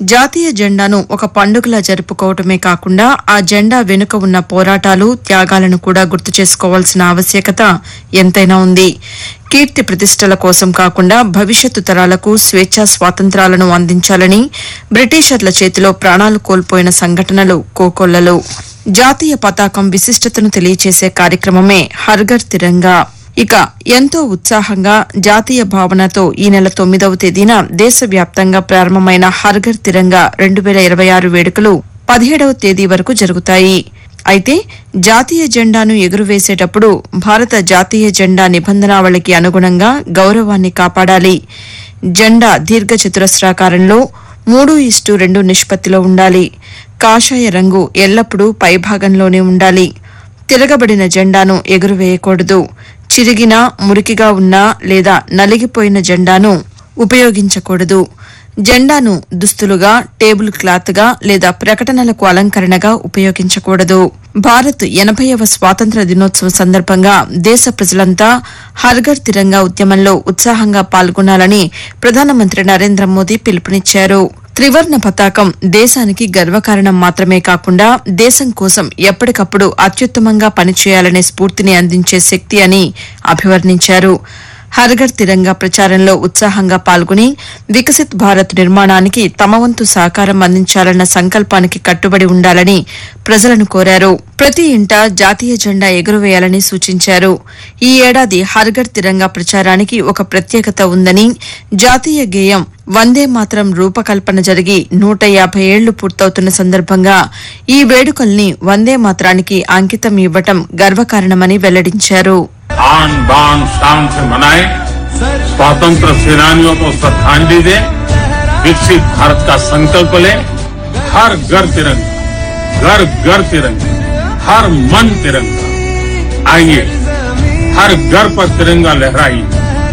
జాతీయ జెండాను ఒక పండుగలా జరుపుకోవటమే కాకుండా ఆ జెండా వెనుక ఉన్న పోరాటాలు త్యాగాలను కూడా గుర్తు చేసుకోవాల్సిన ఆవశ్యకత ఎంతైనా ఉంది కీర్తి ప్రతిష్టల కోసం కాకుండా భవిష్యత్తు తరాలకు స్వేచ్ఛా స్వాతంత్రాలను అందించాలని బ్రిటిషర్ల చేతిలో ప్రాణాలు కోల్పోయిన సంఘటనలు కోకొల్లలు జాతీయ పతాకం విశిష్టతను తెలియచేసే కార్యక్రమమే హర్ఘర్ తిరంగా ఇక ఎంతో ఉత్సాహంగా జాతీయ భావనతో ఈ నెల తొమ్మిదవ తేదీన దేశవ్యాప్తంగా ప్రారంభమైన హర్ఘర్ తిరంగా రెండు వేల ఇరవై ఆరు వేడుకలు పదిహేడవ తేదీ వరకు జరుగుతాయి అయితే జాతీయ జెండాను ఎగురవేసేటప్పుడు భారత జాతీయ జెండా నిబంధనావళికి అనుగుణంగా గౌరవాన్ని కాపాడాలి జెండా దీర్ఘ చతురస్రాకారంలో మూడు ఇస్టు రెండు నిష్పత్తిలో ఉండాలి కాషాయ రంగు ఎల్లప్పుడూ పైభాగంలోనే ఉండాలి తిరగబడిన జెండాను ఎగురవేయకూడదు చిరిగిన మురికిగా ఉన్న లేదా నలిగిపోయిన జెండాను ఉపయోగించకూడదు జెండాను దుస్తులుగా టేబుల్ క్లాత్గా లేదా ప్రకటనలకు అలంకరణగా ఉపయోగించకూడదు భారత్ ఎనభైవ స్వాతంత్ర దినోత్సవం సందర్భంగా దేశ ప్రజలంతా హర్ఘర్ తిరంగా ఉద్యమంలో ఉత్సాహంగా పాల్గొనాలని ప్రధానమంత్రి నరేంద్ర మోదీ పిలుపునిచ్చారు త్రివర్ణ పతాకం దేశానికి గర్వకారణం మాత్రమే కాకుండా దేశం కోసం ఎప్పటికప్పుడు అత్యుత్తమంగా పనిచేయాలనే స్ఫూర్తిని అందించే శక్తి అని అభివర్ణించారు హర్ఘర్ తిరంగా ప్రచారంలో ఉత్సాహంగా పాల్గొని వికసిత్ భారత్ నిర్మాణానికి తమ వంతు సహకారం అందించాలన్న సంకల్పానికి కట్టుబడి ఉండాలని ప్రజలను కోరారు ప్రతి ఇంట జాతీయ జెండా ఎగురవేయాలని సూచించారు ఈ ఏడాది హర్ఘర్ తిరంగా ప్రచారానికి ఒక ప్రత్యేకత ఉందని జాతీయ గేయం వందే మాత్రం రూపకల్పన జరిగి నూట యాభై ఏళ్లు పూర్తవుతున్న సందర్భంగా ఈ వేడుకల్ని వందే మాత్రానికి అంకితం ఇవ్వటం గర్వకారణమని వెల్లడించారు आन बान शान से मनाए स्वतंत्र सेनानियों को श्रद्धांजलि दे विकसित भारत का संकल्प ले हर घर तिरंगा घर घर तिरंगा हर मन तिरंगा आइए हर घर पर तिरंगा लहराइए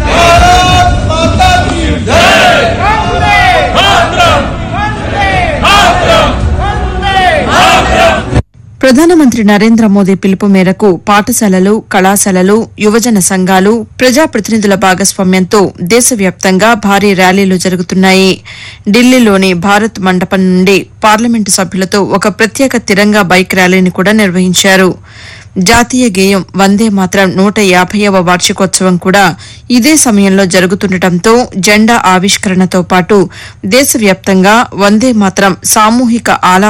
ప్రధానమంత్రి నరేంద్ర మోదీ పిలుపు మేరకు పాఠశాలలు కళాశాలలు యువజన సంఘాలు ప్రజాప్రతినిధుల భాగస్వామ్యంతో దేశవ్యాప్తంగా భారీ ర్యాలీలు జరుగుతున్నాయి ఢిల్లీలోని భారత్ మండపం నుండి పార్లమెంటు సభ్యులతో ఒక ప్రత్యేక తిరంగా బైక్ ర్యాలీని కూడా నిర్వహించారు జాతీయ గేయం వందే మాత్రం నూట యాభైవ వార్షికోత్సవం కూడా ఇదే సమయంలో జరుగుతుండటంతో జెండా ఆవిష్కరణతో పాటు దేశవ్యాప్తంగా వందే మాత్రం సామూహిక ఆలాపన